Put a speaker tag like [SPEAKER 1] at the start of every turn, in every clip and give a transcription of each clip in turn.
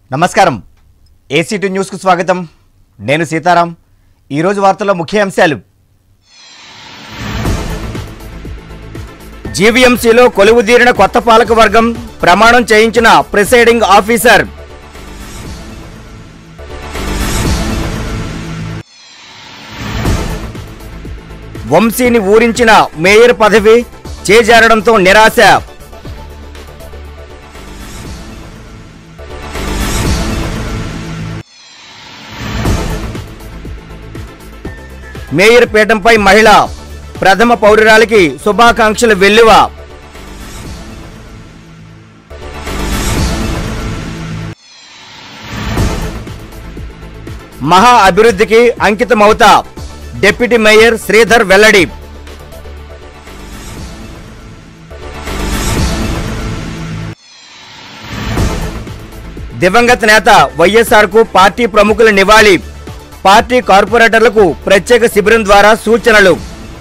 [SPEAKER 1] నమస్కారం ఏసీటీ న్యూస్కు స్వాగతం నేను సీతారాం ఈరోజు వార్తల్లో ముఖ్య అంశాలు జీవీఎంసీలో కొలువుదీరిన కొత్త పాలక వర్గం ప్రమాణం చేయించిన ప్రిసైడింగ్ ఆఫీసర్ వంశీని ఊరించిన మేయర్ పదవి చేజారడంతో నిరాశ మేయర్ పీఠంపై మహిళ ప్రథమ పౌరురాలికి శుభాకాంక్షలు వెల్లువ మహా అభివృద్ధికి అంకితమవుతా డిప్యూటీ మేయర్ శ్రీధర్ వెల్లడి దివంగత నేత వైఎస్ఆర్ కు పార్టీ ప్రముఖుల నివాళి పార్టీ కార్పొరేటర్లకు ప్రత్యేక శిబిరం ద్వారా సూచనలు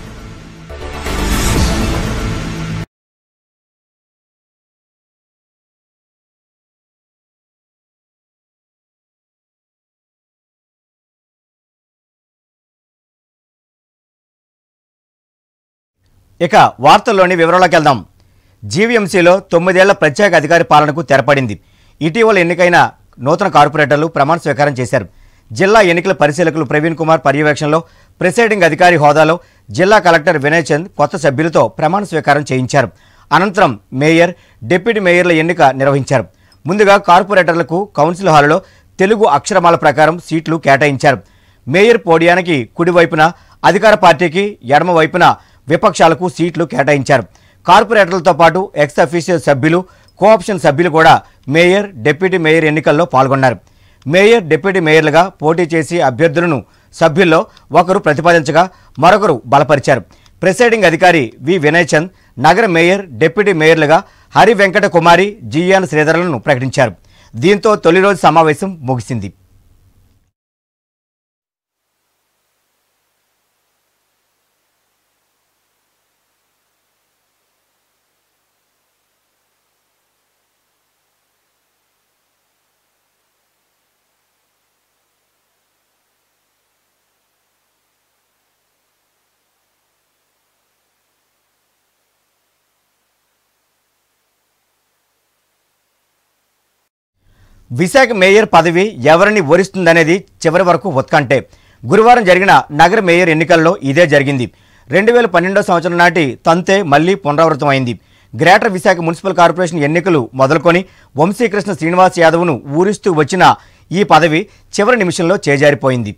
[SPEAKER 1] ఇక వార్తల్లోని వివరాలకు వెళ్దాం జీవీఎంసీలో తొమ్మిదేళ్ల ప్రత్యేక అధికారి పాలనకు తెరపడింది ఇటీవల ఎన్నికైన నూతన కార్పొరేటర్లు ప్రమాణ స్వీకారం చేశారు జిల్లా ఎన్నికల పరిశీలకులు ప్రవీణ్ కుమార్ పర్యవేక్షణలో ప్రిసైడింగ్ అధికారి హోదాలో జిల్లా కలెక్టర్ వినయ్ చంద్ కొత్త సభ్యులతో ప్రమాణ స్వీకారం చేయించారు అనంతరం మేయర్ డిప్యూటీ మేయర్ల ఎన్నిక నిర్వహించారు ముందుగా కార్పొరేటర్లకు కౌన్సిల్ హాలులో తెలుగు అక్షరమాల ప్రకారం సీట్లు కేటాయించారు మేయర్ పోడియానికి కుడివైపున అధికార పార్టీకి ఎడమ వైపున విపక్షాలకు సీట్లు కేటాయించారు కార్పొరేటర్లతో పాటు ఎక్స్ అఫీషియల్ సభ్యులు కోఆప్షన్ సభ్యులు కూడా మేయర్ డిప్యూటీ మేయర్ ఎన్నికల్లో పాల్గొన్నారు మేయర్ డిప్యూటీ మేయర్లుగా పోటీ చేసి అభ్యర్థులను సభ్యుల్లో ఒకరు ప్రతిపాదించగా మరొకరు బలపరిచారు ప్రిసైడింగ్ అధికారి వి వినయ్ చంద్ నగర మేయర్ డిప్యూటీ మేయర్లుగా హరి వెంకట కుమారి జిఎన్ శ్రీధరలను ప్రకటించారు దీంతో తొలి రోజు సమావేశం ముగిసింది విశాఖ మేయర్ పదవి ఎవరిని వరిస్తుందనేది చివరి వరకు ఉత్కంటే గురువారం జరిగిన నగర మేయర్ ఎన్నికల్లో ఇదే జరిగింది రెండు వేల పన్నెండో సంవత్సరం నాటి తంతే మళ్లీ పునరావృతమైంది గ్రేటర్ విశాఖ మున్సిపల్ కార్పొరేషన్ ఎన్నికలు మొదలుకొని వంశీకృష్ణ శ్రీనివాస్ యాదవ్ను ఊరిస్తూ వచ్చిన ఈ పదవి చివరి నిమిషంలో చేజారిపోయింది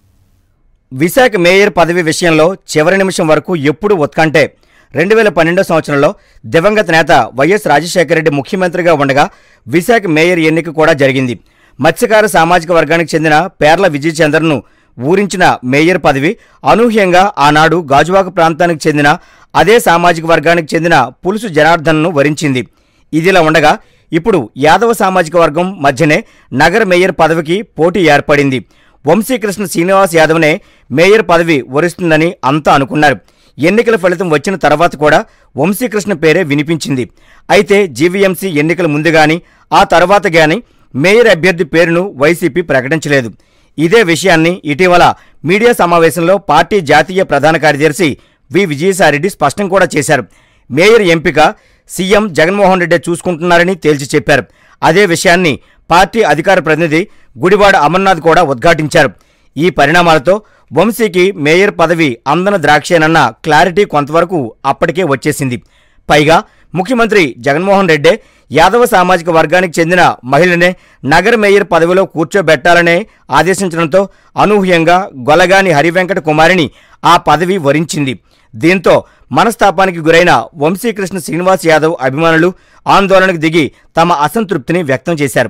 [SPEAKER 1] విశాఖ మేయర్ పదవి విషయంలో చివరి నిమిషం వరకు ఎప్పుడు ఉత్కంటే రెండు వేల పన్నెండో సంవత్సరంలో దివంగత నేత వైఎస్ రాజశేఖర రెడ్డి ముఖ్యమంత్రిగా ఉండగా విశాఖ మేయర్ ఎన్నిక కూడా జరిగింది మత్స్యకార సామాజిక వర్గానికి చెందిన పేర్ల విజయ్ చంద్రను ఊరించిన మేయర్ పదవి అనూహ్యంగా ఆనాడు గాజువాక ప్రాంతానికి చెందిన అదే సామాజిక వర్గానికి చెందిన పులుసు జనార్దన్ను వరించింది ఇదిలా ఉండగా ఇప్పుడు యాదవ సామాజిక వర్గం మధ్యనే నగర మేయర్ పదవికి పోటీ ఏర్పడింది వంశీకృష్ణ శ్రీనివాస్ యాదవ్నే మేయర్ పదవి వరిస్తుందని అంతా అనుకున్నారు ఎన్నికల ఫలితం వచ్చిన తర్వాత కూడా వంశీకృష్ణ పేరే వినిపించింది అయితే జీవీఎంసీ ఎన్నికల ముందు గాని ఆ తర్వాత గాని మేయర్ అభ్యర్థి పేరును వైసీపీ ప్రకటించలేదు ఇదే విషయాన్ని ఇటీవల మీడియా సమావేశంలో పార్టీ జాతీయ ప్రధాన కార్యదర్శి వి విజయసాయిరెడ్డి స్పష్టం కూడా చేశారు మేయర్ ఎంపిక సీఎం జగన్మోహన్ రెడ్డి చూసుకుంటున్నారని తేల్చి చెప్పారు అదే విషయాన్ని పార్టీ అధికార ప్రతినిధి గుడివాడ అమర్నాథ్ కూడా ఉద్ఘాటించారు ఈ పరిణామాలతో వంశీకి మేయర్ పదవి అందన ద్రాక్షేనన్న క్లారిటీ కొంతవరకు అప్పటికే వచ్చేసింది పైగా ముఖ్యమంత్రి జగన్మోహన్ రెడ్డే యాదవ సామాజిక వర్గానికి చెందిన మహిళనే నగర మేయర్ పదవిలో కూర్చోబెట్టాలనే ఆదేశించడంతో అనూహ్యంగా గొలగాని హరివెంకట కుమారిని ఆ పదవి వరించింది దీంతో మనస్తాపానికి గురైన వంశీకృష్ణ శ్రీనివాస్ యాదవ్ అభిమానులు ఆందోళనకు దిగి తమ అసంతృప్తిని వ్యక్తం చేశారు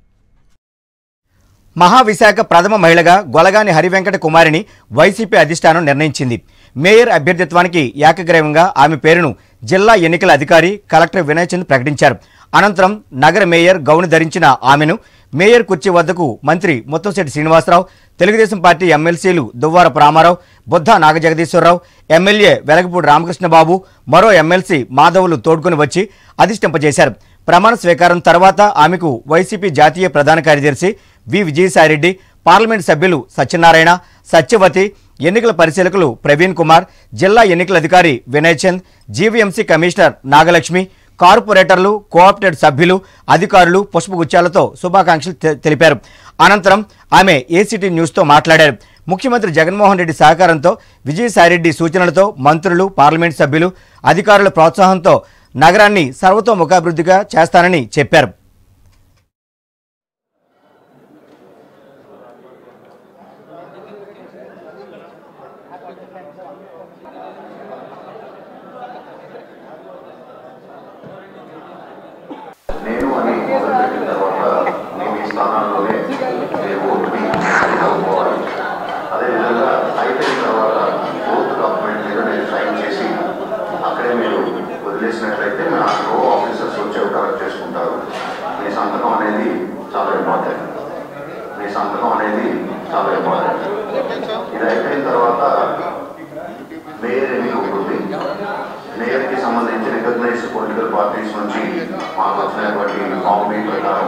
[SPEAKER 1] మహావిశాఖ ప్రథమ మహిళగా గొలగాని హరివెంకట కుమారిని వైసీపీ అధిష్టానం నిర్ణయించింది మేయర్ అభ్యర్థిత్వానికి ఏకగ్రీవంగా ఆమె పేరును జిల్లా ఎన్నికల అధికారి కలెక్టర్ వినయ్ చంద్ ప్రకటించారు అనంతరం నగర మేయర్ గౌను ధరించిన ఆమెను మేయర్ కుర్చీ వద్దకు మంత్రి ముత్తంశెట్టి శ్రీనివాసరావు తెలుగుదేశం పార్టీ ఎమ్మెల్సీలు దువ్వారపు రామారావు బుద్ధ నాగజగదీశ్వరరావు ఎమ్మెల్యే వెలగపూడి రామకృష్ణబాబు మరో ఎమ్మెల్సీ మాధవులు తోడ్కొని వచ్చి అధిష్టింపజేశారు ప్రమాణ స్వీకారం తర్వాత ఆమెకు వైసీపీ జాతీయ ప్రధాన కార్యదర్శి వి విజయసాయిరెడ్డి పార్లమెంట్ సభ్యులు సత్యనారాయణ సత్యవతి ఎన్నికల పరిశీలకులు ప్రవీణ్ కుమార్ జిల్లా ఎన్నికల అధికారి వినయ్ చంద్ జీవీఎంసీ కమిషనర్ నాగలక్ష్మి కార్పొరేటర్లు కోఆప్టెడ్ సభ్యులు అధికారులు పుష్పగుచ్చాలతో శుభాకాంక్షలు తె- తెలిపారు అనంతరం ఆమె ఏసీటీ న్యూస్తో మాట్లాడారు ముఖ్యమంత్రి జగన్మోహన్ రెడ్డి సహకారంతో విజయసాయిరెడ్డి సూచనలతో మంత్రులు పార్లమెంట్ సభ్యులు అధికారుల ప్రోత్సాహంతో నగరాన్ని సర్వతోముఖాభివృద్ధిగా చేస్తానని చెప్పారు
[SPEAKER 2] నేను అని మొదలుపెట్టిన తర్వాత మేము ఈ స్థానాల్లోనే రేపు ఓటుని అవ్వాలి అదేవిధంగా అయిపోయిన తర్వాత ఓటు డాక్యుమెంట్ మీద నేను సైన్ చేసి అక్కడే మీరు వదిలేసినట్లయితే నా రో ఆఫీసర్స్ వచ్చి అవి కరెక్ట్ చేసుకుంటారు మీ సంతకం అనేది చాలా ఇంపార్టెంట్ మీ సంతకం అనేది చాలా ఇంపార్టెంట్ ఇది అయిపోయిన తర్వాత మేయర్ ఎన్నిక ఉంటుంది మేయర్కి సంబంధించి రికగ్నైజ్డ్ పొలిటికల్ పార్టీస్ నుంచి మాకు వచ్చినటువంటి కాంబీ ప్రకారం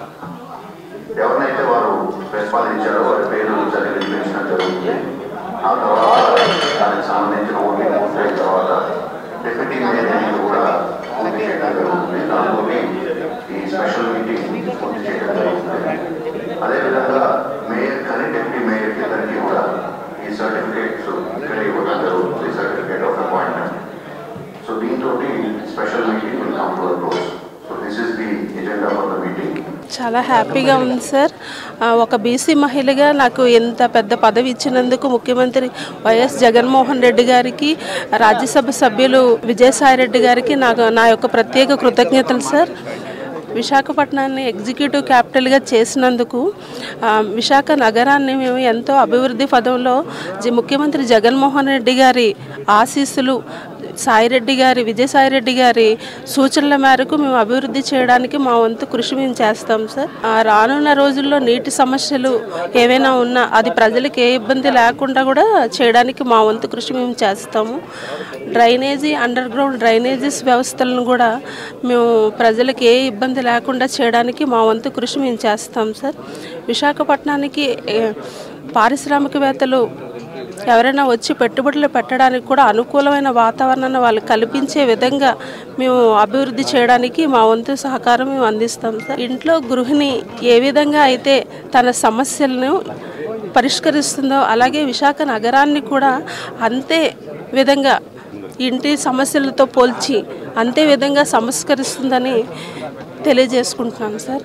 [SPEAKER 2] ఎవరినైతే వారు ప్రతిపాదించారో వారి పేరు చదివి వినిపించడం జరుగుతుంది ఆ తర్వాత దానికి సంబంధించిన ఓటింగ్ పూర్తయిన తర్వాత డిప్యూటీ మేయర్ ఎన్నిక కూడా పూర్తి చేయడం జరుగుతుంది దాంతో ఈ స్పెషల్ మీటింగ్ పూర్తి చేయడం జరుగుతుంది అదేవిధంగా మేయర్ కానీ డిప్యూటీ మేయర్ ఇద్దరికి కూడా ఈ సర్టిఫికేట్స్ ఇక్కడ ఇవ్వడం జరుగుతుంది సర్టిఫికేట్ ఆఫ్ అపాయింట్మెంట్ సో దీంతో special meeting will come to close so this is the agenda for the meeting
[SPEAKER 3] చాలా హ్యాపీగా ఉంది సార్ ఆ, ఒక బీసీ మహిళగా నాకు ఎంత పెద్ద పదవి ఇచ్చినందుకు ముఖ్యమంత్రి వైఎస్ జగన్మోహన్ రెడ్డి గారికి రాజ్యసభ సభ్యులు విజయసాయి రెడ్డి గారికి నాకు నా యొక్క ప్రత్యేక కృతజ్ఞతలు సార్ విశాఖపట్నాన్ని ఎగ్జిక్యూటివ్ క్యాపిటల్గా చేసినందుకు ఆ, విశాఖ నగరాన్ని మేము ఎంతో అభివృద్ధి పదంలో జి- ముఖ్యమంత్రి జగన్మోహన్ రెడ్డి గారి ఆశీస్సులు సాయిరెడ్డి గారి విజయసాయిరెడ్డి గారి సూచనల మేరకు మేము అభివృద్ధి చేయడానికి మా వంతు కృషి మేము చేస్తాం సార్ ఆ, రానున్న రోజుల్లో నీటి సమస్యలు ఏవైనా ఉన్నా అది ప్రజలకు ఏ ఇబ్బంది లేకుండా కూడా చేయడానికి మా వంతు కృషి మేము చేస్తాము డ్రైనేజీ అండర్ గ్రౌండ్ డ్రైనేజీస్ వ్యవస్థలను కూడా మేము ప్రజలకు ఏ ఇబ్బంది లేకుండా చేయడానికి మా వంతు కృషి మేము చేస్తాం సార్ విశాఖపట్నానికి ఏ, పారిశ్రామికవేత్తలు ఎవరైనా వచ్చి పెట్టుబడులు పెట్టడానికి కూడా అనుకూలమైన వాతావరణాన్ని వాళ్ళు కల్పించే విధంగా మేము అభివృద్ధి చేయడానికి మా వంతు సహకారం మేము అందిస్తాం సార్ ఇంట్లో గృహిణి ఏ విధంగా అయితే తన సమస్యలను పరిష్కరిస్తుందో అలాగే విశాఖ నగరాన్ని కూడా అంతే విధంగా ఇంటి సమస్యలతో పోల్చి అంతే విధంగా సంస్కరిస్తుందని తెలియజేసుకుంటున్నాను సార్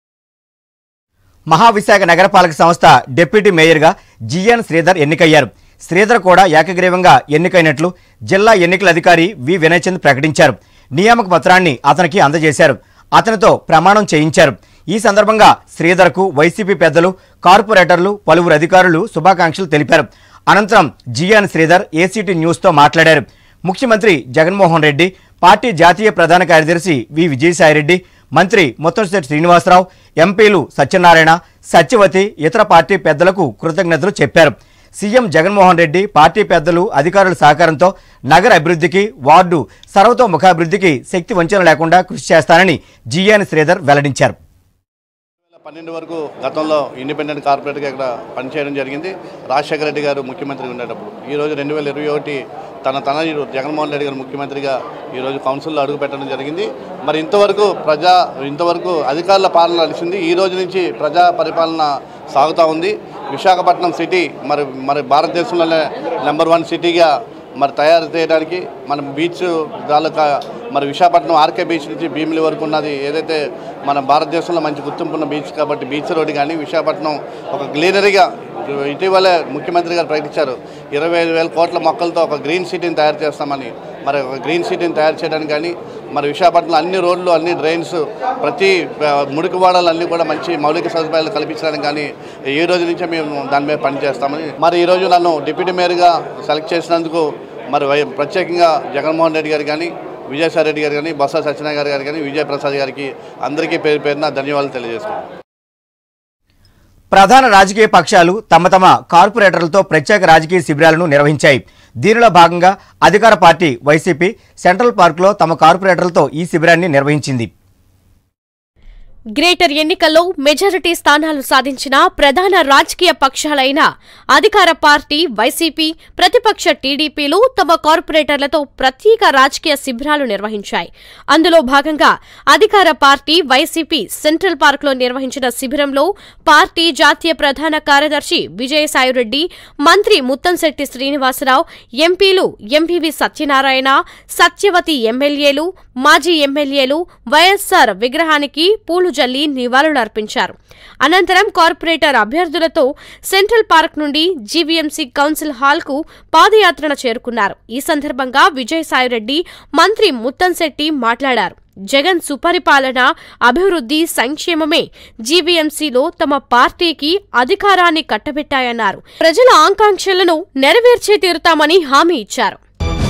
[SPEAKER 1] మహావిశాఖ నగరపాలక సంస్థ డిప్యూటీ మేయర్గా జిఎన్ శ్రీధర్ ఎన్నికయ్యారు శ్రీధర్ కూడా ఏకగ్రీవంగా ఎన్నికైనట్లు జిల్లా ఎన్నికల అధికారి వి వినయ్ చంద్ ప్రకటించారు నియామక పత్రాన్ని అతనికి అందజేశారు అతనితో ప్రమాణం చేయించారు ఈ సందర్భంగా శ్రీధర్కు వైసీపీ పెద్దలు కార్పొరేటర్లు పలువురు అధికారులు శుభాకాంక్షలు తెలిపారు అనంతరం జిఎన్ శ్రీధర్ ఏసీటీ న్యూస్తో మాట్లాడారు ముఖ్యమంత్రి జగన్మోహన్ రెడ్డి పార్టీ జాతీయ ప్రధాన కార్యదర్శి వి విజయసాయిరెడ్డి మంత్రి ముత్తంశెట్టి శ్రీనివాసరావు ఎంపీలు సత్యనారాయణ సత్యవతి ఇతర పార్టీ పెద్దలకు కృతజ్ఞతలు చెప్పారు సీఎం జగన్మోహన్ రెడ్డి పార్టీ పెద్దలు అధికారుల సహకారంతో నగర అభివృద్ధికి వార్డు సర్వతోముఖాభివృద్ధికి శక్తి వంచన లేకుండా కృషి చేస్తానని జిఎన్ శ్రీధర్ వెల్లడించారు
[SPEAKER 4] పన్నెండు వరకు గతంలో ఇండిపెండెంట్ కార్పొరేట్గా ఇక్కడ పనిచేయడం జరిగింది రాజశేఖర రెడ్డి గారు ముఖ్యమంత్రి ఉండేటప్పుడు ఈరోజు రెండు వేల ఇరవై ఒకటి తన తనయుడు జగన్మోహన్ రెడ్డి గారు ముఖ్యమంత్రిగా ఈరోజు కౌన్సిల్లో అడుగు పెట్టడం జరిగింది మరి ఇంతవరకు ప్రజా ఇంతవరకు అధికారుల పాలన నడిచింది ఈ రోజు నుంచి ప్రజా పరిపాలన సాగుతూ ఉంది విశాఖపట్నం సిటీ మరి మరి భారతదేశంలోనే నెంబర్ వన్ సిటీగా మరి తయారు చేయడానికి మన బీచ్ తాలూకా మరి విశాఖపట్నం ఆర్కే బీచ్ నుంచి భీమిలి వరకు ఉన్నది ఏదైతే మన భారతదేశంలో మంచి గుర్తింపు ఉన్న బీచ్ కాబట్టి బీచ్ రోడ్ కానీ విశాఖపట్నం ఒక గ్రీనరీగా ఇటీవలే ముఖ్యమంత్రి గారు ప్రకటించారు ఇరవై ఐదు వేల కోట్ల మొక్కలతో ఒక గ్రీన్ సిటీని తయారు చేస్తామని మరి ఒక గ్రీన్ సిటీని తయారు చేయడానికి కానీ మరి విశాఖపట్నం అన్ని రోడ్లు అన్ని డ్రైన్స్ ప్రతి ఆ, మురికి వాడలు అన్నీ కూడా మంచి మౌలిక సదుపాయాలు కల్పించడానికి కానీ ఈ రోజు నుంచే మేము దాని మీద పనిచేస్తామని మరి ఈరోజు నన్ను డిప్యూటీ మేయర్గా సెలెక్ట్ చేసినందుకు మరి వై- ప్రత్యేకంగా జగన్మోహన్ రెడ్డి గారు కానీ విజయసాయి రెడ్డి గారు కానీ బొత్స సత్యనారాయణ గారు కానీ విజయప్రసాద్ గారికి అందరికీ పేరు పేరున ధన్యవాదాలు తెలియజేసుకుంటాను
[SPEAKER 1] ప్రధాన రాజకీయ పక్షాలు తమ తమ కార్పొరేటర్లతో ప్రత్యేక రాజకీయ శిబిరాలను నిర్వహించాయి దీనిలో భాగంగా అధికార పార్టీ వైసీపీ సెంట్రల్ పార్కులో తమ కార్పొరేటర్లతో ఈ శిబిరాన్ని నిర్వహించింది
[SPEAKER 5] గ్రేటర్ ఎన్నికల్లో మెజారిటీ స్థానాలు సాధించిన ప్రధాన రాజకీయ పక్షాలైన అధికార పార్టీ వైసీపీ ప్రతిపక్ష టీడీపీలు తమ కార్పొరేటర్లతో ప్రత్యేక రాజకీయ శిబిరాలు నిర్వహించాయి అందులో భాగంగా అధికార పార్టీ వైసీపీ సెంట్రల్ పార్క్లో నిర్వహించిన శిబిరంలో పార్టీ జాతీయ ప్రధాన కార్యదర్శి విజయసాయిరెడ్డి మంత్రి ముత్తంశెట్టి శ్రీనివాసరావు ఎంపీలు ఎంపీవి సత్యనారాయణ సత్యవతి ఎమ్మెల్యేలు మాజీ ఎమ్మెల్యేలు వైఎస్సార్ విగ్రహానికి పూలు జల్లి నివాళులర్పించారు అనంతరం కార్పొరేటర్ అభ్యర్థులతో సెంట్రల్ పార్క్ నుండి జీవీఎంసీ కౌన్సిల్ హాల్కు పాదయాత్రన చేరుకున్నారు ఈ సందర్భంగా విజయసాయిరెడ్డి మంత్రి ముత్తంశెట్టి మాట్లాడారు జగన్ సుపరిపాలన అభివృద్ధి సంక్షేమమే జీవీఎంసీలో తమ పార్టీకి అధికారాన్ని కట్టబెట్టాయన్నారు ప్రజల ఆకాంక్షలను నెరవేర్చే తీరుతామని హామీ ఇచ్చారు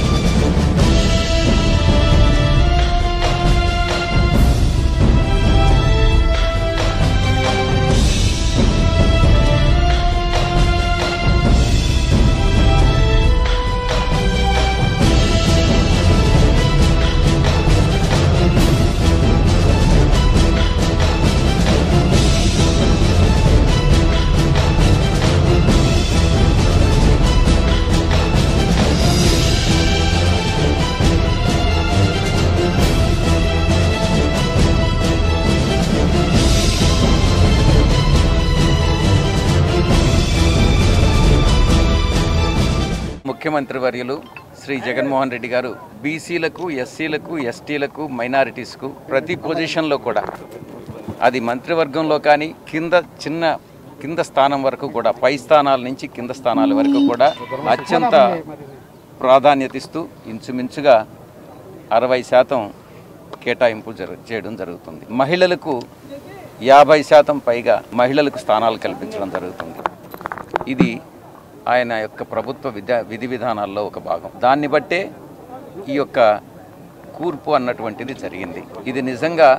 [SPEAKER 6] ముఖ్యమంత్రి వర్యులు శ్రీ జగన్మోహన్ రెడ్డి గారు బీసీలకు ఎస్సీలకు ఎస్టీలకు మైనారిటీస్కు ప్రతి పొజిషన్లో కూడా అది మంత్రివర్గంలో కానీ కింద చిన్న కింద స్థానం వరకు కూడా పై స్థానాల నుంచి కింద స్థానాల వరకు కూడా అత్యంత ప్రాధాన్యత ఇస్తూ ఇంచుమించుగా అరవై శాతం కేటాయింపు జరు చేయడం జరుగుతుంది మహిళలకు యాభై శాతం పైగా మహిళలకు స్థానాలు కల్పించడం జరుగుతుంది ఇది ఆయన యొక్క ప్రభుత్వ విద్యా విధి విధానాల్లో ఒక భాగం దాన్ని బట్టే ఈ యొక్క కూర్పు అన్నటువంటిది జరిగింది ఇది నిజంగా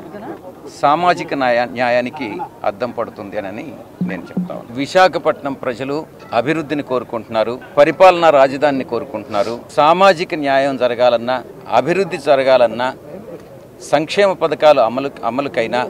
[SPEAKER 6] సామాజిక న్యాయ న్యాయానికి అద్దం పడుతుంది అని నేను చెప్తాను విశాఖపట్నం ప్రజలు అభివృద్ధిని కోరుకుంటున్నారు పరిపాలనా రాజధానిని కోరుకుంటున్నారు సామాజిక న్యాయం జరగాలన్నా అభివృద్ధి జరగాలన్నా సంక్షేమ పథకాలు అమలు అమలుకైనా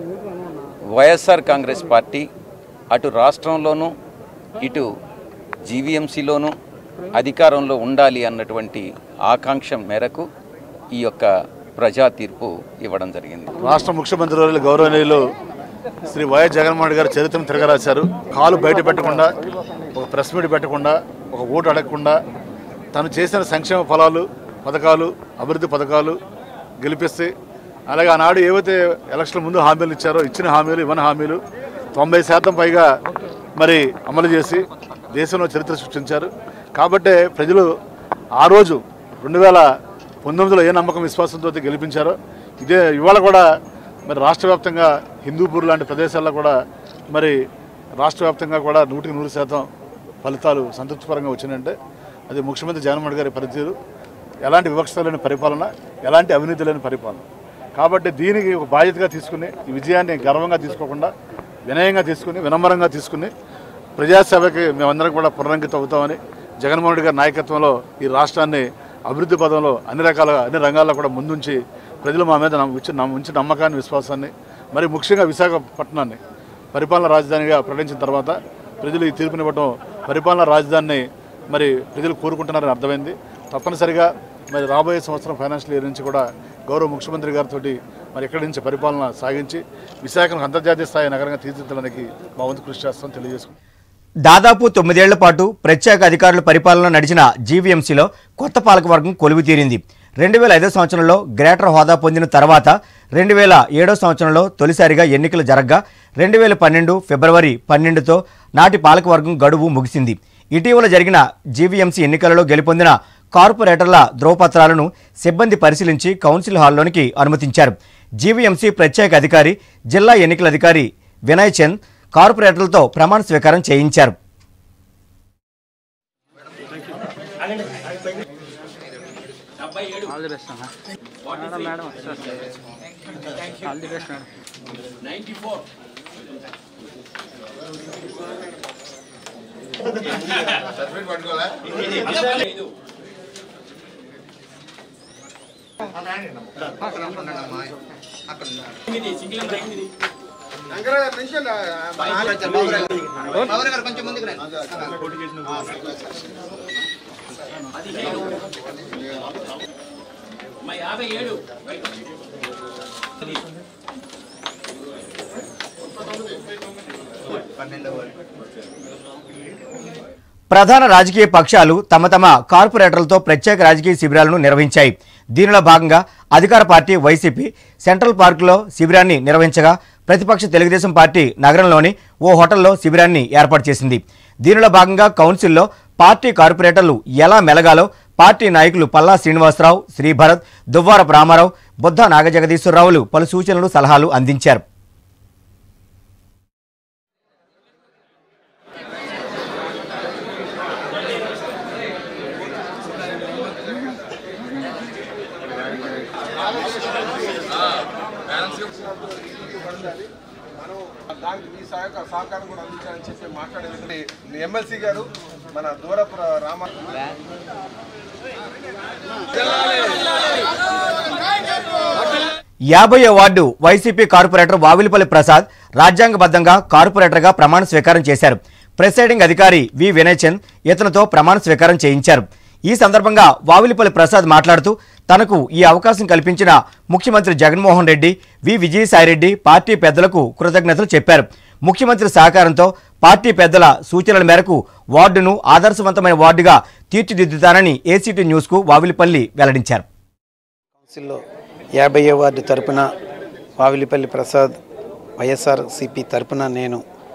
[SPEAKER 6] వైఎస్ఆర్ కాంగ్రెస్ పార్టీ అటు రాష్ట్రంలోనూ ఇటు జీవీఎంసీలోనూ అధికారంలో ఉండాలి అన్నటువంటి ఆకాంక్ష మేరకు ఈ యొక్క ప్రజా తీర్పు ఇవ్వడం జరిగింది
[SPEAKER 7] రాష్ట్ర ముఖ్యమంత్రి వర్యులు గౌరవనీయులు శ్రీ వైఎస్ జగన్మోహన్ గారు చరిత్రను తిరగరాశారు కాలు బయట పెట్టకుండా ఒక ప్రెస్ మీట్ పెట్టకుండా ఒక ఓటు అడగకుండా తను చేసిన సంక్షేమ ఫలాలు పథకాలు అభివృద్ధి పథకాలు గెలిపిస్తే అలాగే ఆనాడు ఏవైతే ఎలక్షన్ ముందు హామీలు ఇచ్చారో ఇచ్చిన హామీలు ఇవ్వని హామీలు తొంభై శాతం పైగా మరి అమలు చేసి దేశంలో చరిత్ర సృష్టించారు కాబట్టే ప్రజలు ఆ రోజు రెండు వేల పంతొమ్మిదిలో ఏ నమ్మకం విశ్వాసంతో గెలిపించారో ఇదే ఇవాళ కూడా మరి రాష్ట్ర వ్యాప్తంగా హిందూపూర్ లాంటి ప్రదేశాల్లో కూడా మరి రాష్ట్ర వ్యాప్తంగా కూడా నూటికి నూరు శాతం ఫలితాలు సంతృప్తిపరంగా వచ్చినాయంటే అది ముఖ్యమంత్రి జగన్మోహన్ గారి పనితీరు ఎలాంటి వివక్షత లేని పరిపాలన ఎలాంటి అవినీతి లేని పరిపాలన కాబట్టి దీనికి ఒక బాధ్యతగా తీసుకుని ఈ విజయాన్ని గర్వంగా తీసుకోకుండా వినయంగా తీసుకుని వినమ్రంగా తీసుకుని ప్రజాసేవకి మేమందరం కూడా పునరంకితం అవుతామని జగన్మోహన్ రెడ్డి గారి నాయకత్వంలో ఈ రాష్ట్రాన్ని అభివృద్ధి పదంలో అన్ని రకాల అన్ని రంగాల్లో కూడా ముందుంచి ప్రజలు మా మీద నమ్మ- ఇచ్చిన నమ్మ- ఉంచిన నమ్మకాన్ని విశ్వాసాన్ని మరి ముఖ్యంగా విశాఖపట్నాన్ని పరిపాలన రాజధానిగా ప్రకటించిన తర్వాత ప్రజలు ఈ తీర్పునివ్వడం పరిపాలన రాజధానిని మరి ప్రజలు కోరుకుంటున్నారని అర్థమైంది తప్పనిసరిగా మరి రాబోయే సంవత్సరం ఫైనాన్షియల్ ఇయర్ నుంచి కూడా గౌరవ ముఖ్యమంత్రి గారితో మరి ఇక్కడి నుంచి పరిపాలన సాగించి విశాఖను అంతర్జాతీయ స్థాయి నగరంగా తీర్చిదిద్దడానికి మా వంతు కృషి చేస్తామని తెలియజేసుకుంటున్నాను
[SPEAKER 1] దాదాపు తొమ్మిదేళ్ల పాటు ప్రత్యేక అధికారుల పరిపాలన నడిచిన జీవీఎంసీలో కొత్త పాలకవర్గం కొలువు తీరింది రెండు వేల ఐదో సంవత్సరంలో గ్రేటర్ హోదా పొందిన తర్వాత రెండు వేల ఏడో సంవత్సరంలో తొలిసారిగా ఎన్నికలు జరగ్గా రెండు వేల పన్నెండు ఫిబ్రవరి పన్నెండుతో నాటి పాలకవర్గం గడువు ముగిసింది ఇటీవల జరిగిన జీవీఎంసీ ఎన్నికలలో గెలుపొందిన కార్పొరేటర్ల ధ్రువపత్రాలను సిబ్బంది పరిశీలించి కౌన్సిల్ హాల్లోనికి అనుమతించారు జీవీఎంసీ ప్రత్యేక అధికారి జిల్లా ఎన్నికల అధికారి వినయ్ చంద్ కార్పొరేటర్లతో ప్రమాణ స్వీకారం చేయించారు
[SPEAKER 8] ఆల్ ది బెస్ట్ అన్న madam madam all the best madam
[SPEAKER 1] ప్రధాన రాజకీయ పక్షాలు తమ తమ కార్పొరేటర్లతో ప్రత్యేక రాజకీయ శిబిరాలను నిర్వహించాయి దీనిలో భాగంగా అధికార పార్టీ వైసీపీ సెంట్రల్ పార్కులో శిబిరాన్ని నిర్వహించగా ప్రతిపక్ష తెలుగుదేశం పార్టీ నగరంలోని ఓ హోటల్లో శిబిరాన్ని ఏర్పాటు చేసింది దీనిలో భాగంగా కౌన్సిల్లో పార్టీ కార్పొరేటర్లు ఎలా మెలగాలో పార్టీ నాయకులు పల్లా శ్రీనివాసరావు శ్రీభరత్ దువ్వారపు రామారావు బుద్ధ నాగజగదీశ్వరరావులు పలు సూచనలు సలహాలు అందించారు
[SPEAKER 9] దానికి మీ సహాయక సహకారం కూడా అందించాలని చెప్పి మాట్లాడేది ఎమ్మెల్సీ గారు మన దూరపు రామ
[SPEAKER 1] యాభై ward YCP corporator Vavilipalli Prasad రాజ్యాంగబద్ధంగా కార్పొరేటర్గా ప్రమాణ స్వీకారం చేశారు ప్రిసైడింగ్ అధికారి వి వినయ్ చంద్ ఇతనితో ప్రమాణ స్వీకారం చేయించారు ఈ సందర్భంగా వావిలిపల్లి ప్రసాద్ మాట్లాడుతూ తనకు ఈ అవకాశం కల్పించిన ముఖ్యమంత్రి జగన్మోహన్ రెడ్డి వి విజయసాయిరెడ్డి పార్టీ పెద్దలకు కృతజ్ఞతలు చెప్పారు ముఖ్యమంత్రి సహకారంతో పార్టీ పెద్దల సూచనల మేరకు వార్డును ఆదర్శవంతమైన వార్డుగా తీర్చిదిద్దుతానని ఏసీటీ న్యూస్కు వావిలిపల్లి వెల్లడించారు
[SPEAKER 10] కౌన్సిల్లో యాభై వార్డు తరపున వావిలిపల్లి ప్రసాద్ వైఎస్ఆర్ సిపి తరపున నేను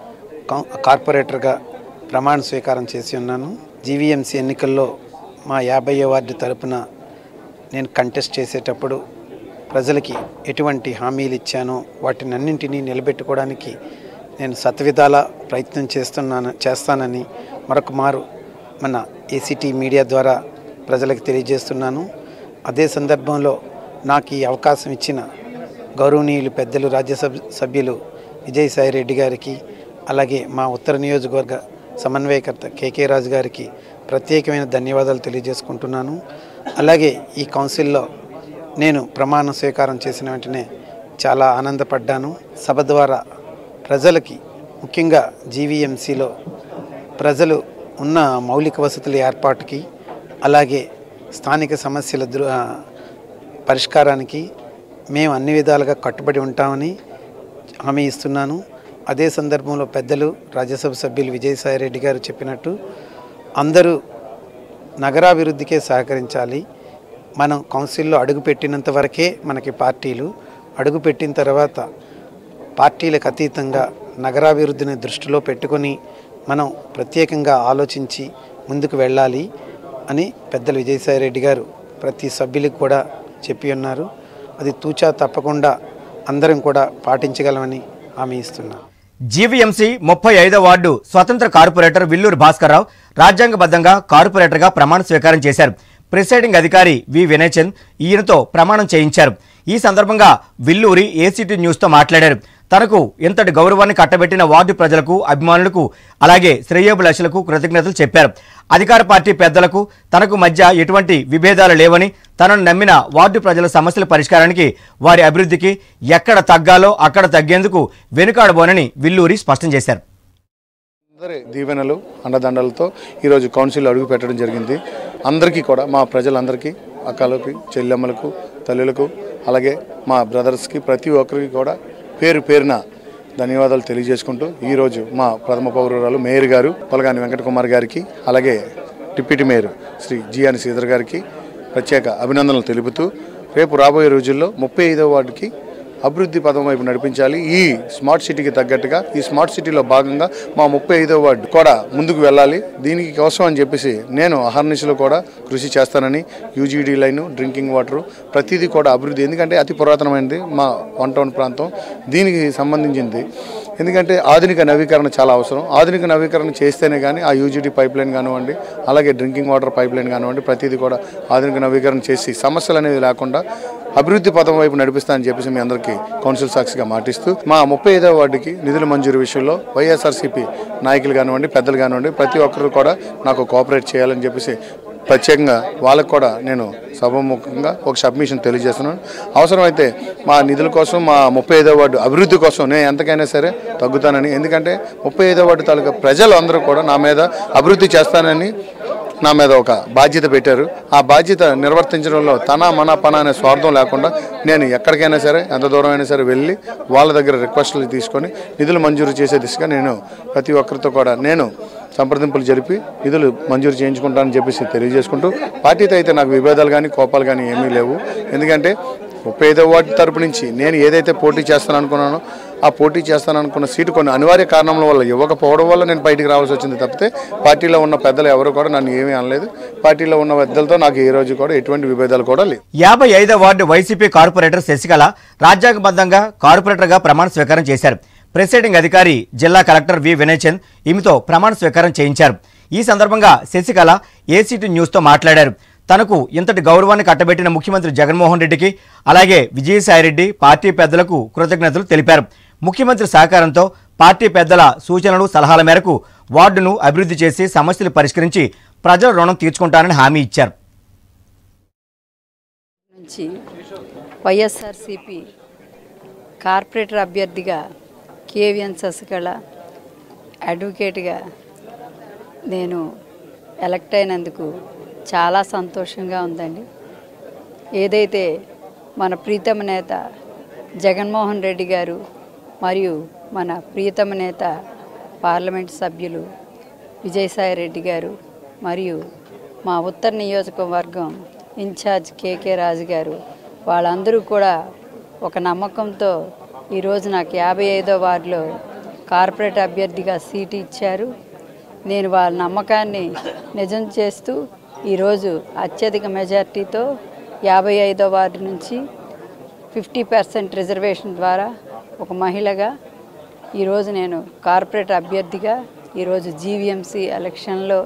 [SPEAKER 10] కౌ- కార్పొరేటర్గా ప్రమాణ స్వీకారం చేసి ఉన్నాను జీవీఎంసీ ఎన్నికల్లో మా యాభై వార్డు తరపున నేను కంటెస్ట్ చేసేటప్పుడు ప్రజలకి ఎటువంటి హామీలు ఇచ్చానో వాటిని అన్నింటినీ నిలబెట్టుకోవడానికి నేను శతవిధాల ప్రయత్నం చేస్తున్నాను చేస్తానని మరొక మారు మన ఏసీటీ మీడియా ద్వారా ప్రజలకు తెలియజేస్తున్నాను అదే సందర్భంలో నాకు ఈ అవకాశం ఇచ్చిన గౌరవనీయులు పెద్దలు రాజ్యసభ సభ్యులు విజయసాయి రెడ్డి గారికి అలాగే మా ఉత్తర నియోజకవర్గ సమన్వయకర్త కేకే రాజు గారికి ప్రత్యేకమైన ధన్యవాదాలు తెలియజేసుకుంటున్నాను అలాగే ఈ కౌన్సిల్లో నేను ప్రమాణ స్వీకారం చేసిన వెంటనే చాలా ఆనందపడ్డాను సభ ద్వారా ప్రజలకి ముఖ్యంగా జీవీఎంసీలో ప్రజలు ఉన్న మౌలిక వసతుల ఏర్పాటుకి అలాగే స్థానిక సమస్యల దృ ఆ, పరిష్కారానికి మేము అన్ని విధాలుగా కట్టుబడి ఉంటామని హామీ ఇస్తున్నాను అదే సందర్భంలో పెద్దలు రాజ్యసభ సభ్యులు విజయసాయి రెడ్డి గారు చెప్పినట్టు అందరూ నగరాభివృద్ధికే సహకరించాలి మనం కౌన్సిల్లో అడుగుపెట్టినంత వరకే మనకి పార్టీలు అడుగుపెట్టిన తర్వాత పార్టీలకు అతీతంగా నగరాభివృద్ధిని దృష్టిలో పెట్టుకొని మనం ప్రత్యేకంగా ఆలోచించి ముందుకు వెళ్ళాలి అని పెద్దలు విజయసాయి రెడ్డి గారు ప్రతి సభ్యులకు కూడా చెప్పి ఉన్నారు అది తూచా తప్పకుండా అందరం కూడా పాటించగలమని హామీ ఇస్తున్నాను
[SPEAKER 1] జీవీఎంసీ ముప్పై ఐదో వార్డు స్వతంత్ర కార్పొరేటర్ విల్లూరు భాస్కర్రావు రాజ్యాంగబద్ధంగా కార్పొరేటర్గా ప్రమాణ స్వీకారం చేశారు ప్రిసైడింగ్ అధికారి వి వినయ్ చంద్ ఈయనతో ప్రమాణం చేయించారు ఈ సందర్భంగా విల్లూరి ఏసీటీ న్యూస్తో మాట్లాడారు తనకు ఇంతటి గౌరవాన్ని కట్టబెట్టిన వార్డు ప్రజలకు అభిమానులకు అలాగే శ్రేయోభిలాషులకు కృతజ్ఞతలు చెప్పారు అధికార పార్టీ పెద్దలకు తనకు మధ్య ఎటువంటి విభేదాలు లేవని తనను నమ్మిన వార్డు ప్రజల సమస్యల పరిష్కారానికి వారి అభివృద్ధికి ఎక్కడ తగ్గాలో అక్కడ తగ్గేందుకు వెనుకాడబోనని విల్లూరి స్పష్టం చేశారు
[SPEAKER 7] అందరి దీవెనలు అండదండలతో ఈరోజు కౌన్సిల్ అడుగు పెట్టడం జరిగింది అందరికీ కూడా మా ప్రజలందరికీ అక్కలకి చెల్లెమ్మలకు తల్లులకు అలాగే మా బ్రదర్స్కి ప్రతి ఒక్కరికి కూడా పేరు పేరున ధన్యవాదాలు తెలియజేసుకుంటూ ఈరోజు మా ప్రథమ పౌరురాలు మేయర్ గారు పొలగాని వెంకటకుమార్ గారికి అలాగే డిప్యూటీ మేయర్ శ్రీ జియాని శ్రీధర్ గారికి ప్రత్యేక అభినందనలు తెలుపుతూ రేపు రాబోయే రోజుల్లో ముప్పై ఐదవ వార్డుకి అభివృద్ధి పదం వైపు నడిపించాలి ఈ స్మార్ట్ సిటీకి తగ్గట్టుగా ఈ స్మార్ట్ సిటీలో భాగంగా మా ముప్పై ఐదో వార్డు కూడా ముందుకు వెళ్ళాలి దీనికి కోసం అని చెప్పేసి నేను అహర్నిశలో కూడా కృషి చేస్తానని యూజీడీ లైన్ డ్రింకింగ్ వాటర్ ప్రతిదీ కూడా అభివృద్ధి ఎందుకంటే అతి పురాతనమైనది మా వన్ టౌన్ ప్రాంతం దీనికి సంబంధించింది ఎందుకంటే ఆధునిక నవీకరణ చాలా అవసరం ఆధునిక నవీకరణ చేస్తేనే కానీ ఆ యూజీడీ పైప్ లైన్ కానివ్వండి అలాగే డ్రింకింగ్ వాటర్ పైప్ లైన్ కానివ్వండి ప్రతిదీ కూడా ఆధునిక నవీకరణ చేసి సమస్యలు అనేవి లేకుండా అభివృద్ధి పథం వైపు నడిపిస్తానని చెప్పేసి మీ అందరికీ కౌన్సిల్ సాక్షిగా మాటిస్తూ మా ముప్పై ఐదవ వార్డుకి నిధుల మంజూరు విషయంలో వైఎస్ఆర్సీపీ నాయకులు కానివ్వండి పెద్దలు కానివ్వండి ప్రతి ఒక్కరు కూడా నాకు కోఆపరేట్ చేయాలని చెప్పేసి ప్రత్యేకంగా వాళ్ళకు కూడా నేను సభముఖంగా ఒక సబ్మిషన్ తెలియజేస్తున్నాను అవసరమైతే మా నిధుల కోసం మా ముప్పై ఐదో వార్డు అభివృద్ధి కోసం నేను ఎంతకైనా సరే తగ్గుతానని ఎందుకంటే ముప్పై ఐదో వార్డు తాలూకా ప్రజలు అందరూ కూడా నా మీద అభివృద్ధి చేస్తానని నా మీద ఒక బాధ్యత పెట్టారు ఆ బాధ్యత నిర్వర్తించడంలో తన మన పన అనే స్వార్థం లేకుండా నేను ఎక్కడికైనా సరే ఎంత దూరం అయినా సరే వెళ్ళి వాళ్ళ దగ్గర రిక్వెస్ట్లు తీసుకొని నిధులు మంజూరు చేసే దిశగా నేను ప్రతి ఒక్కరితో కూడా నేను సంప్రదింపులు జరిపి నిధులు మంజూరు చేయించుకుంటానని చెప్పేసి తెలియజేసుకుంటూ పార్టీతో అయితే నాకు విభేదాలు కానీ కోపాలు కానీ ఏమీ లేవు ఎందుకంటే ముప్పై ఐదో వార్డు తరపు నుంచి నేను ఏదైతే పోటీ చేస్తాను అనుకున్నానో ఆ పోటీ చేస్తాను అనుకున్న సీటు కొన్ని అనివార్య కారణాల వల్ల ఇవ్వకపోవడం వల్ల నేను బయటికి రావాల్సి వచ్చింది తప్పితే పార్టీలో ఉన్న పెద్దలు ఎవరు కూడా నన్ను ఏమీ అనలేదు పార్టీలో ఉన్న పెద్దలతో నాకు ఈ రోజు కూడా ఎటువంటి విభేదాలు కూడా లేవు
[SPEAKER 1] యాభై ఐదో వార్డు వైసీపీ కార్పొరేటర్ శశికళ రాజ్యాంగబద్ధంగా కార్పొరేటర్గా ప్రమాణ స్వీకారం చేశారు ప్రిసైడింగ్ అధికారి జిల్లా కలెక్టర్ వి వినయ్ చంద్ ఈమెతో ప్రమాణ స్వీకారం చేయించారు ఈ సందర్భంగా శశికళ ఏసీటీ న్యూస్తో మాట్లాడారు తనకు ఇంతటి గౌరవాన్ని కట్టబెట్టిన ముఖ్యమంత్రి జగన్మోహన్ రెడ్డికి అలాగే విజయసాయిరెడ్డి పార్టీ పెద్దలకు కృతజ్ఞతలు తెలిపారు ముఖ్యమంత్రి సహకారంతో పార్టీ పెద్దల సూచనలు సలహాల మేరకు వార్డును అభివృద్ధి చేసి సమస్యలు పరిష్కరించి ప్రజల రుణం తీర్చుకుంటానని హామీ ఇచ్చారు
[SPEAKER 11] నుంచి వైఎస్ఆర్సిపి కార్పొరేటర్ అభ్యర్థిగా కేవిఎన్ శశికళ అడ్వకేట్గా నేను ఎలక్ట్ అయినందుకు చాలా సంతోషంగా ఉందండి ఏదైతే మన ప్రీతమ నేత జగన్మోహన్ రెడ్డి గారు మరియు మన ప్రియతమ నేత పార్లమెంట్ సభ్యులు విజయసాయి రెడ్డి గారు మరియు మా ఉత్తర నియోజకవర్గం ఇన్ఛార్జ్ కేకే రాజు గారు వాళ్ళందరూ కూడా ఒక నమ్మకంతో ఈరోజు నాకు యాభై ఐదో వార్డులో కార్పొరేట్ అభ్యర్థిగా సీటు ఇచ్చారు నేను వాళ్ళ నమ్మకాన్ని నిజం చేస్తూ ఈరోజు అత్యధిక మెజార్టీతో యాభై ఐదో వార్డు నుంచి ఫిఫ్టీ పర్సెంట్ రిజర్వేషన్ ద్వారా ఒక మహిళగా ఈరోజు నేను కార్పొరేట్ అభ్యర్థిగా ఈరోజు జీవీఎంసీ ఎలక్షన్లో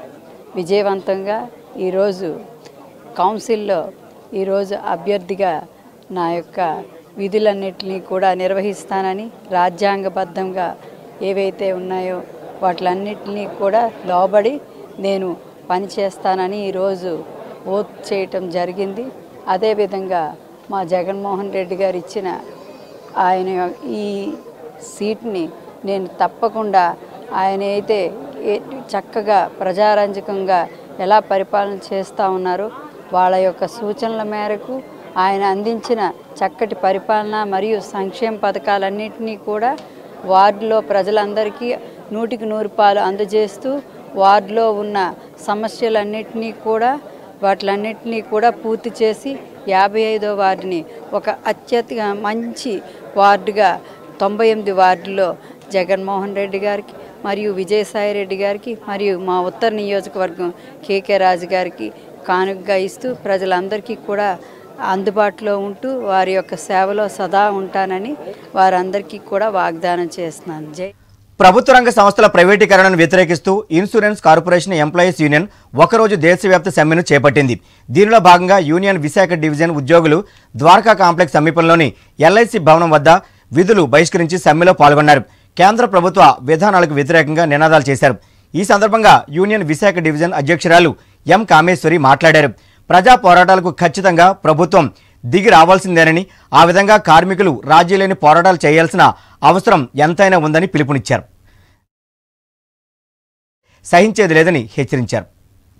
[SPEAKER 11] విజయవంతంగా ఈరోజు కౌన్సిల్లో ఈరోజు అభ్యర్థిగా నా యొక్క విధులన్నింటినీ కూడా నిర్వహిస్తానని రాజ్యాంగబద్ధంగా ఏవైతే ఉన్నాయో వాటిలన్నింటినీ కూడా లోబడి నేను పనిచేస్తానని ఈరోజు ఓత్ చేయటం జరిగింది అదేవిధంగా మా జగన్మోహన్ రెడ్డి గారు ఇచ్చిన ఆయన ఈ సీట్ని నేను తప్పకుండా ఆయన అయితే ఏ- చక్కగా ప్రజారంజకంగా ఎలా పరిపాలన చేస్తూ ఉన్నారో వాళ్ళ యొక్క సూచనల మేరకు ఆయన అందించిన చక్కటి పరిపాలన మరియు సంక్షేమ పథకాలన్నింటినీ కూడా వార్డులో ప్రజలందరికీ నూటికి నూరు పాలు అందజేస్తూ వార్డులో ఉన్న సమస్యలన్నింటినీ కూడా వాటిలన్నింటినీ కూడా పూర్తి చేసి యాభై ఐదో వార్డుని ఒక అత్యధిక మంచి వార్డుగా తొంభై ఎనిమిది వార్డులో జగన్మోహన్ రెడ్డి గారికి మరియు విజయసాయి రెడ్డి గారికి మరియు మా ఉత్తర నియోజకవర్గం కేకే రాజు గారికి కానుకగా ఇస్తూ ప్రజలందరికీ కూడా అందుబాటులో ఉంటూ వారి యొక్క సేవలో సదా ఉంటానని వారందరికీ కూడా వాగ్దానం చేస్తున్నాను జై
[SPEAKER 1] ప్రభుత్వ రంగ సంస్థల ప్రైవేటీకరణను వ్యతిరేకిస్తూ ఇన్సూరెన్స్ కార్పొరేషన్ ఎంప్లాయీస్ యూనియన్ ఒకరోజు దేశవ్యాప్త సమ్మెను చేపట్టింది దీనిలో భాగంగా యూనియన్ విశాఖ డివిజన్ ఉద్యోగులు ద్వారకా కాంప్లెక్స్ సమీపంలోని ఎల్ఐసి భవనం వద్ద విధులు బహిష్కరించి సమ్మెలో పాల్గొన్నారు కేంద్ర ప్రభుత్వ విధానాలకు వ్యతిరేకంగా నినాదాలు చేశారు ఈ సందర్భంగా యూనియన్ విశాఖ డివిజన్ అధ్యక్షురాలు ఎం కామేశ్వరి మాట్లాడారు ప్రజా పోరాటాలకు ఖచ్చితంగా ప్రభుత్వం దిగి రావాల్సిందేనని ఆ విధంగా కార్మికులు రాజీ లేని పోరాటాలు చేయాల్సిన అవసరం ఎంతైనా ఉందని పిలుపునిచ్చారు సహించేది లేదని హెచ్చరించారు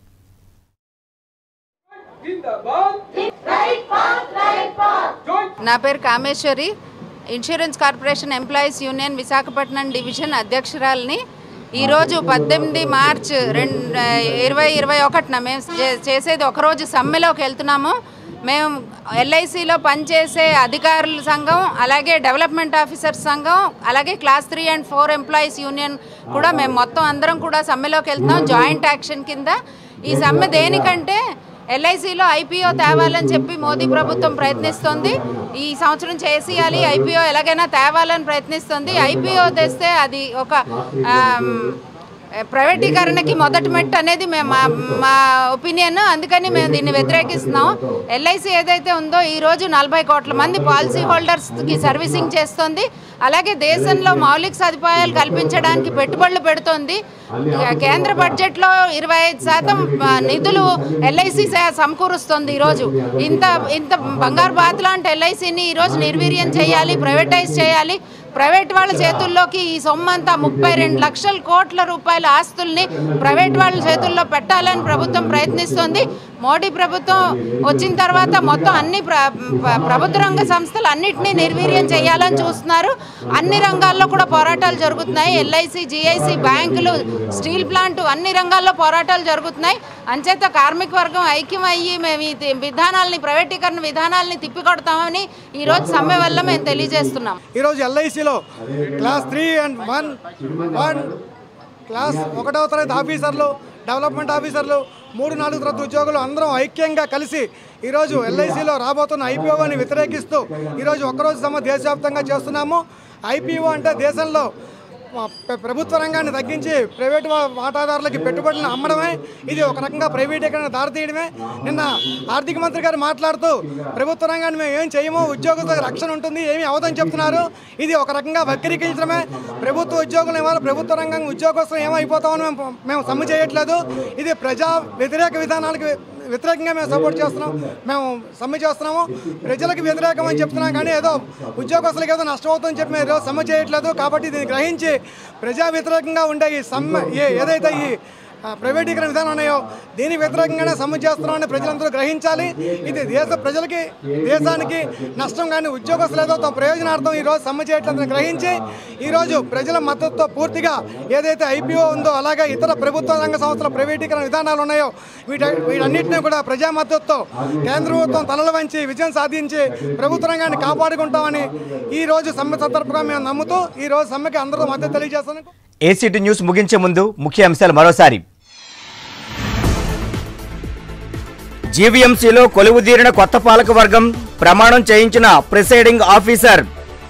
[SPEAKER 12] నా పేరు Kameswari insurance corporation employees union Visakhapatnam division అధ్యక్షురాలని ఈరోజు పద్దెనిమిది మార్చ్ రెండు ఇరవై ఇరవై ఒకటిన మేము చే- చేసేది ఒకరోజు సమ్మెలోకి వెళ్తున్నాము మేము ఎల్ఐసిలో పనిచేసే అధికారుల సంఘం అలాగే డెవలప్మెంట్ ఆఫీసర్స్ సంఘం అలాగే class three and four employees union కూడా మేము మొత్తం అందరం కూడా సమ్మెలోకి వెళ్తున్నాం జాయింట్ యాక్షన్ కింద ఈ సమ్మె దేనికంటే ఎల్ఐసిలో ఐపీఓ తేవాలని చెప్పి మోదీ ప్రభుత్వం ప్రయత్నిస్తోంది ఈ సంవత్సరం చేసేయాలి ఐపీఓ ఎలాగైనా తేవాలని ప్రయత్నిస్తుంది ఐపీఓ తెస్తే అది ఒక ఆమ్, ప్రైవేటీకరణకి మొదటి మెట్టు అనేది మేము మా మా ఒపీనియన్ అందుకని మేము దీన్ని వ్యతిరేకిస్తున్నాం ఎల్ఐసి ఏదైతే ఉందో ఈ రోజు నలభై కోట్ల మంది పాలసీ హోల్డర్స్కి సర్వీసింగ్ చేస్తుంది అలాగే దేశంలో మౌలిక సదుపాయాలు కల్పించడానికి పెట్టుబడులు పెడుతోంది కేంద్ర బడ్జెట్లో ఇరవై ఐదు శాతం ఆ, నిధులు ఎల్ఐసి సమకూరుస్తుంది ఈరోజు ఇంత ఇంత బంగారు బాత్ లాంటి ఎల్ఐసిని ఈరోజు నిర్వీర్యం చేయాలి ప్రైవేటైజ్ చేయాలి ప్రైవేట్ వాళ్ళ చేతుల్లోకి ఈ సొమ్మంతా ముప్పై రెండు లక్షల కోట్ల రూపాయల ఆస్తుల్ని ప్రైవేట్ వాళ్ళ చేతుల్లో పెట్టాలని ప్రభుత్వం ప్రయత్నిస్తోంది మోడీ ప్రభుత్వం వచ్చిన తర్వాత మొత్తం అన్ని ప్ర ప్ర- ప్రభుత్వ రంగ సంస్థలు అన్నిటినీ నిర్వీర్యం చేయాలని చూస్తున్నారు అన్ని రంగాల్లో కూడా పోరాటాలు జరుగుతున్నాయి ఎల్ఐసి జిఐసి బ్యాంకులు స్టీల్ ప్లాంట్ అన్ని రంగాల్లో పోరాటాలు జరుగుతున్నాయి అంచేత కార్మిక వర్గం ఐక్యం అయ్యి మేము ఈ తి- విధానాల్ని ప్రైవేటీకరణ విధానాల్ని తిప్పికొడతామని ఈరోజు సమ్మె వల్ల మేము తెలియజేస్తున్నాం
[SPEAKER 13] ఈరోజు ఎల్ఐసిలో class three and one one class ఒకటవ తరగతి ఆఫీసర్లు డెవలప్మెంట్ ఆఫీసర్లు మూడు నాలుగు తరగతి ఉద్యోగులు అందరం ఐక్యంగా కలిసి ఈరోజు ఎల్ఐసిలో రాబోతున్న ఐపీఓని వ్యతిరేకిస్తూ ఈరోజు ఒక్కరోజు సమ్మె దేశవ్యాప్తంగా చేస్తున్నాము ఐపీఓ అంటే దేశంలో ఆ, ప్ర- ప్రభుత్వ రంగాన్ని తగ్గించి ప్రైవేటు వా- వాటాదారులకి పెట్టుబడులను అమ్మడమే ఇది ఒక రకంగా ప్రైవేటీకరణ దారితీయడమే నిన్న ఆర్థిక మంత్రి గారు మాట్లాడుతూ ప్రభుత్వ రంగాన్ని మేము ఏం చేయము ఉద్యోగులకు రక్షణ ఉంటుంది ఏమీ అవదని చెప్తున్నారు ఇది ఒక రకంగా వక్రీకరించడమే ప్రభుత్వ ఉద్యోగులు ఇవాళ ప్రభుత్వ రంగం ఉద్యోగస్తులు ఏమైపోతామని మేము మేము సమ్మె చేయట్లేదు ఇది ప్రజా వ్యతిరేక విధానాలకు వ్యతిరేకంగా మేము సపోర్ట్ చేస్తున్నాం మేము సమ్మె చేస్తున్నాము ప్రజలకు వ్యతిరేకం అని చెప్తున్నాం కానీ ఏదో ఉద్యోగస్తులకు ఏదో నష్టం అవుతుందని చెప్పి మేము ఈరోజు సమ్మె చేయట్లేదు కాబట్టి దీన్ని గ్రహించి ప్రజా వ్యతిరేకంగా ఉండే ఈ సమ్మె ఏ- ఏదైతే ఈ ఆ, ప్రైవేటీకరణ విధానం ఉన్నాయో దీని వ్యతిరేకంగానే సమ్మె చేస్తున్నామని ప్రజలందరూ గ్రహించాలి ఇది దేశ ప్రజలకి దేశానికి నష్టం కానీ ఉద్యోగస్తులు ఏదో తమ ప్రయోజనార్థం ఈరోజు సమ్మె చేయట్లేదని గ్రహించి ఈరోజు ప్రజల మద్దతుతో పూర్తిగా ఏదైతే ఐపీఓ ఉందో అలాగే ఇతర ప్రభుత్వ రంగ సంస్థల ప్రైవేటీకరణ విధానాలు ఉన్నాయో వీట వీటన్నిటిని కూడా ప్రజా మద్దతుతో కేంద్ర ప్రభుత్వం తలలు వంచి విజయం సాధించి ప్రభుత్వ రంగాన్ని కాపాడుకుంటామని ఈ రోజు సమ్మె సందర్భంగా మేము నమ్ముతూ ఈ రోజు సమ్మెకి అందరూ మద్దతు తెలియజేస్తున్నాం
[SPEAKER 1] ఏసీటీ న్యూస్ ముగించే ముందు ముఖ్య అంశాలు మరోసారి జీవీఎంసీలో కొలువుదీరిన కొత్త పాలక వర్గం ప్రమాణం చేయించిన ప్రిసైడింగ్ ఆఫీసర్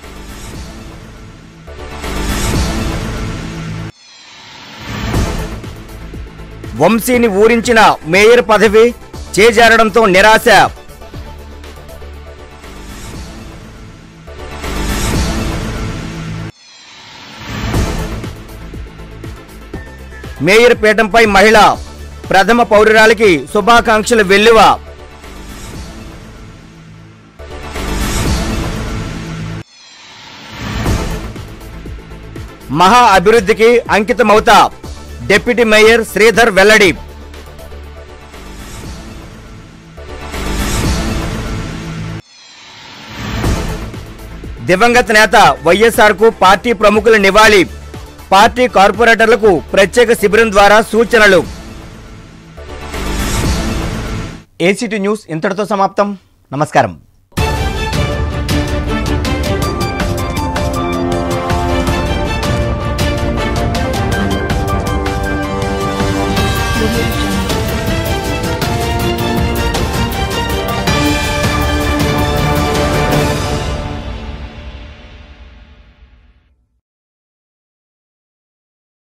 [SPEAKER 1] వంశీని ఊరించిన మేయర్ పదవి చేజారడంతో నిరాశ మేయర్ పీఠంపై మహిళ ప్రథమ పౌరురాలికి శుభాకాంక్షలు వెల్లువ మహా అభివృద్ధికి అంకితమవుతా డిప్యూటీ మేయర్ శ్రీధర్ వెల్లడి దివంగత నేత వైఎస్ఆర్ కు పార్టీ ప్రముఖుల నివాళి పార్టీ కార్పొరేటర్లకు ప్రత్యేక శిబిరం ద్వారా సూచనలు ఏసీటీ న్యూస్ ఇంతటితో సమాప్తం నమస్కారం